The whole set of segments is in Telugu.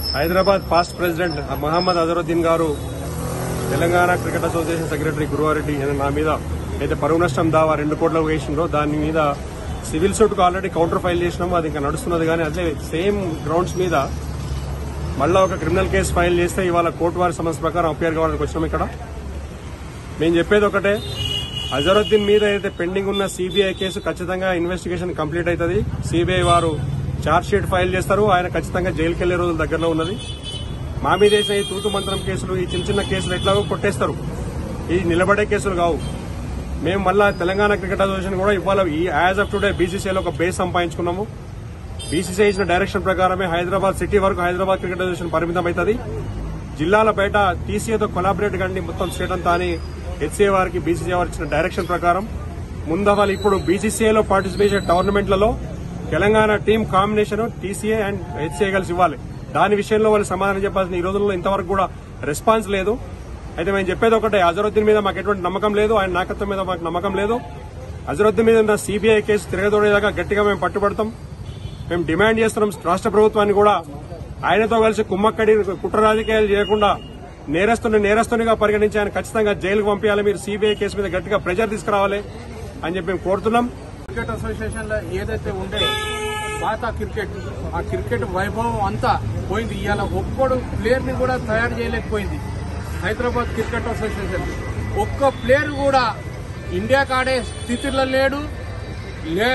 హైదరాబాద్ పాస్ట్ ప్రెసిడెంట్ మహమ్మద్ అజరుద్దీన్ గారు Telangana cricket association secretary Guruva Reddy ఈయన నా మీద అయితే పరువు నష్టం దావా రెండు కోట్ల వేసిండ్రో దాని మీద సివిల్ సూట్కు ఆల్రెడీ కౌంటర్ ఫైల్ చేసినాము అది ఇంకా నడుస్తున్నది కానీ అదే సేమ్ గ్రౌండ్స్ మీద మళ్ళా ఒక క్రిమినల్ కేసు ఫైల్ చేస్తే ఇవాళ కోర్టు వారి సమస్య ప్రకారం అప్పేర్ కావడానికి వచ్చినాం ఇక్కడ మేము చెప్పేది ఒకటే అజరుద్దీన్ మీద ఏదైతే పెండింగ్ ఉన్న సిబిఐ కేసు ఖచ్చితంగా ఇన్వెస్టిగేషన్ కంప్లీట్ అవుతుంది సిబిఐ వారు ఛార్జ్ షీట్ ఫైల్ చేస్తారు ఆయన ఖచ్చితంగా జైలుకి వెళ్లే రోజుల దగ్గరలో ఉన్నది మా మీద వేసిన ఈ తూతు మంత్రం కేసులు ఈ చిన్న చిన్న కేసులు ఎట్లాగో కొట్టేస్తారు ఈ నిలబడే కేసులు కావు మేము మళ్ళా తెలంగాణ క్రికెట్ అసోసియేషన్ కూడా ఇవాళ ఈ యాజ్ ఆఫ్ టుడే బీసీసీఐలో ఒక బేస్ సంపాదించుకున్నాము బీసీసీఐ ఇచ్చిన డైరెక్షన్ ప్రకారమే హైదరాబాద్ సిటీ వరకు హైదరాబాద్ క్రికెట్ అసోసియేషన్ పరిమితం అవుతుంది జిల్లాల బయట టీసీఏతో కొలాబరేట్ కండి మొత్తం స్టేట్ అంతా అని హెచ్సీఏ వారికి బీసీసీఐ వారు ఇచ్చిన డైరెక్షన్ ప్రకారం ముందవాలి ఇప్పుడు బీసీసీఐలో పార్టిసిపేట్ చేసే టోర్నమెంట్లలో Telangana team combination TCA and HCA కలిసి ఇవ్వాలి దాని విషయంలో వాళ్ళు సమాధానం చెప్పాల్సిన ఈ రోజుల్లో ఇంతవరకు కూడా రెస్పాన్స్ లేదు అయితే మేము చెప్పేది ఒకటే అజరుద్దీన్ మీద మాకు ఎటువంటి నమ్మకం లేదు ఆయన నాయకత్వం మీద మాకు నమ్మకం లేదు అజరుద్దీన్ మీద ఉన్న సిబిఐ కేసు తిరగదోడేదాకా గట్టిగా మేము పట్టుబడతాం మేము డిమాండ్ చేస్తున్నాం రాష్ట్ర ప్రభుత్వాన్ని కూడా ఆయనతో కలిసి కుమ్మక్కడి కుట్ర రాజకీయాలు చేయకుండా నేరస్తుని నేరస్తునిగా పరిగణించి ఆయన ఖచ్చితంగా జైలుకు పంపించాలి మీరు సిబిఐ కేసు మీద గట్టిగా ప్రెజర్ తీసుకురావాలి అని చెప్పి మేము కోరుతున్నాం క్రికెట్ అసోసియేషన్ లో ఏదైతే ఉండే పాత క్రికెట్ ఆ క్రికెట్ వైభవం అంతా పోయింది ఇవాళ ఒక్కడు ప్లేయర్ ని కూడా తయారు చేయలేకపోయింది హైదరాబాద్ క్రికెట్ అసోసియేషన్ ఒక్క ప్లేయర్ కూడా ఇండియాకి ఆడే స్థితిలో లేడు లే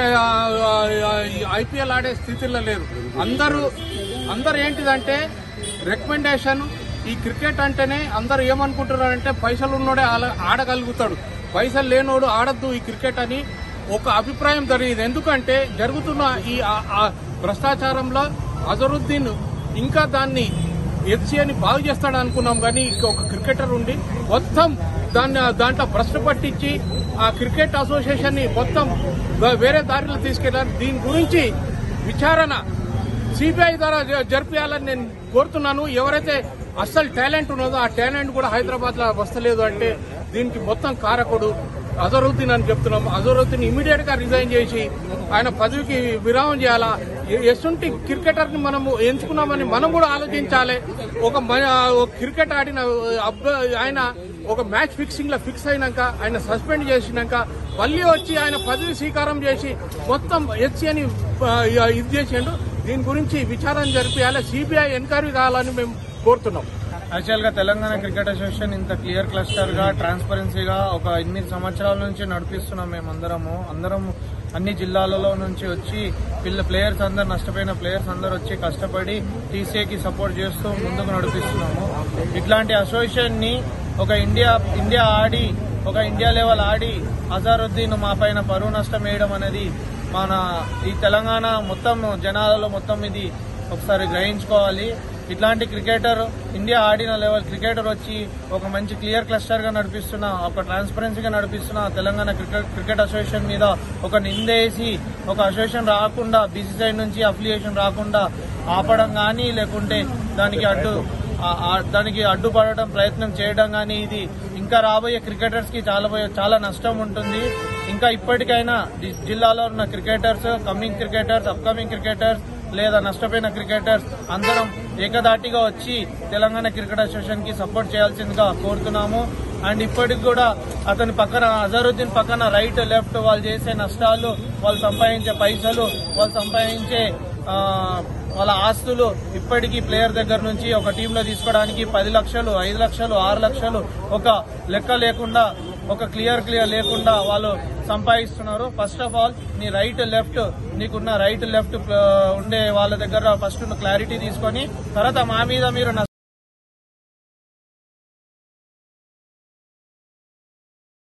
ఐపీఎల్ ఆడే స్థితిలో లేరు అందరూ అందరు ఏంటిదంటే రికమెండేషన్ ఈ క్రికెట్ అంటేనే అందరు ఏమనుకుంటున్నారంటే పైసలు ఉన్నోడే ఆల- ఆడగలుగుతాడు పైసలు లేనోడు ఆడద్దు ఈ క్రికెట్ అని ఒక అభిప్రాయం జరిగింది ఎందుకంటే జరుగుతున్న ఈ ఆ- ఆ భ్రష్టాచారంలో అజరుద్దీన్ ఇంకా దాన్ని హెచ్సిని బాగు చేస్తాడు అనుకున్నాం కానీ ఇక ఒక క్రికెటర్ ఉండి మొత్తం దాన్ని దాంట్లో భ్రష్ట పట్టించి ఆ క్రికెట్ అసోసియేషన్ ని మొత్తం వే- వేరే దారిలో తీసుకెళ్లారు దీని గురించి విచారణ సిబిఐ ద్వారా జ- జరిపించాలని నేను కోరుతున్నాను ఎవరైతే అస్సలు టాలెంట్ ఉన్నదో ఆ టాలెంట్ కూడా హైదరాబాద్ లో వస్తలేదు అంటే దీనికి మొత్తం కారకుడు అజరుద్దీన్ అని చెప్తున్నాం అజరుద్దీన్ ఇమీడియట్ గా రిజైన్ చేసి ఆయన పదవికి విరామం చేయాలా ఎ- ఎటువంటి క్రికెటర్ ని మనము ఎంచుకున్నామని మనం కూడా ఆలోచించాలి ఒక మ- ఒక క్రికెట్ ఆడిన అబ్బ- ఆయన ఒక మ్యాచ్ ఫిక్సింగ్ లో ఫిక్స్ అయినాక ఆయన సస్పెండ్ చేసినాక మళ్ళీ వచ్చి ఆయన పదవి స్వీకారం చేసి మొత్తం హెచ్సి అని ఆ, ఇది చేసిండు దీని గురించి విచారణ జరిపించాలి సిబిఐ ఎంక్వైరీ కావాలని మేము కోరుతున్నాం యాక్చువల్ గా తెలంగాణ క్రికెట్ అసోసియేషన్ ఇంత క్లియర్ క్లస్టర్ గా ట్రాన్స్పరెన్సీగా ఒక ఎనిమిది సంవత్సరాల నుంచి నడిపిస్తున్నాం మేము అందరము అందరం అన్ని జిల్లాలలో నుంచి వచ్చి పిల్ల ప్లేయర్స్ అందరు నష్టపోయిన ప్లేయర్స్ అందరు వచ్చి కష్టపడి టీసీఏకి సపోర్ట్ చేస్తూ ముందుకు నడిపిస్తున్నాము ఇట్లాంటి అసోసియేషన్ ని ఒక ఇండియా ఇండియా ఆడి ఒక ఇండియా లెవెల్ ఆడి అజారుద్దీన్ మా పైన పరువు నష్టం వేయడం అనేది మన ఈ తెలంగాణ మొత్తం జనాలలో మొత్తం ఇది ఒకసారి గ్రహించుకోవాలి ఇట్లాంటి క్రికెటర్ ఇండియా ఆడిన లెవెల్ క్రికెటర్ వచ్చి ఒక మంచి క్లియర్ క్లస్టర్ గా నడిపిస్తున్న ఒక ట్రాన్స్పరెన్సీగా నడిపిస్తున్న తెలంగాణ క్రికెట్ క్రికెట్ అసోసియేషన్ మీద ఒక నిందేసి ఒక అసోసియేషన్ రాకుండా బీసీసీఐ నుంచి అఫిలియేషన్ రాకుండా ఆపడం కానీ లేకుంటే దానికి అడ్డు ఆ- ఆ- దానికి అడ్డుపడటం ప్రయత్నం చేయడం కానీ ఇది ఇంకా రాబోయే క్రికెటర్స్ కి చాలా పోయే- చాలా నష్టం ఉంటుంది ఇంకా ఇప్పటికైనా జి- జిల్లాలో ఉన్న cricketers coming cricketers upcoming cricketers లేదా నష్టపోయిన క్రికెటర్స్ అందరం ఏకదాటిగా వచ్చి తెలంగాణ క్రికెట్ అసోసియేషన్ కి సపోర్ట్ చేయాల్సిందిగా కోరుతున్నాము అండ్ ఇప్పటికి కూడా అతని పక్కన అజరుద్దీన్ పక్కన రైట్ లెఫ్ట్ వాళ్ళు చేసే నష్టాలు వాళ్ళు సంపాదించే పైసలు వాళ్ళు సంపాదించే ఆ, వాళ్ళ ఆస్తులు ఇప్పటికీ ప్లేయర్ దగ్గర నుంచి ఒక టీంలో తీసుకోవడానికి పది లక్షలు ఐదు లక్షలు ఆరు లక్షలు ఒక లెక్క లేకుండా ఒక క్లియర్ క్లియర్ లేకుండా వాళ్ళు సంపాదిస్తున్నారు ఫస్ట్ ఆఫ్ ఆల్ నీ రైట్ లెఫ్ట్ నీకున్న రైట్ లెఫ్ట్ ఉండే వాళ్ళ దగ్గర ఫస్ట్ క్లారిటీ తీసుకొని తర్వాత మా మీద మీరు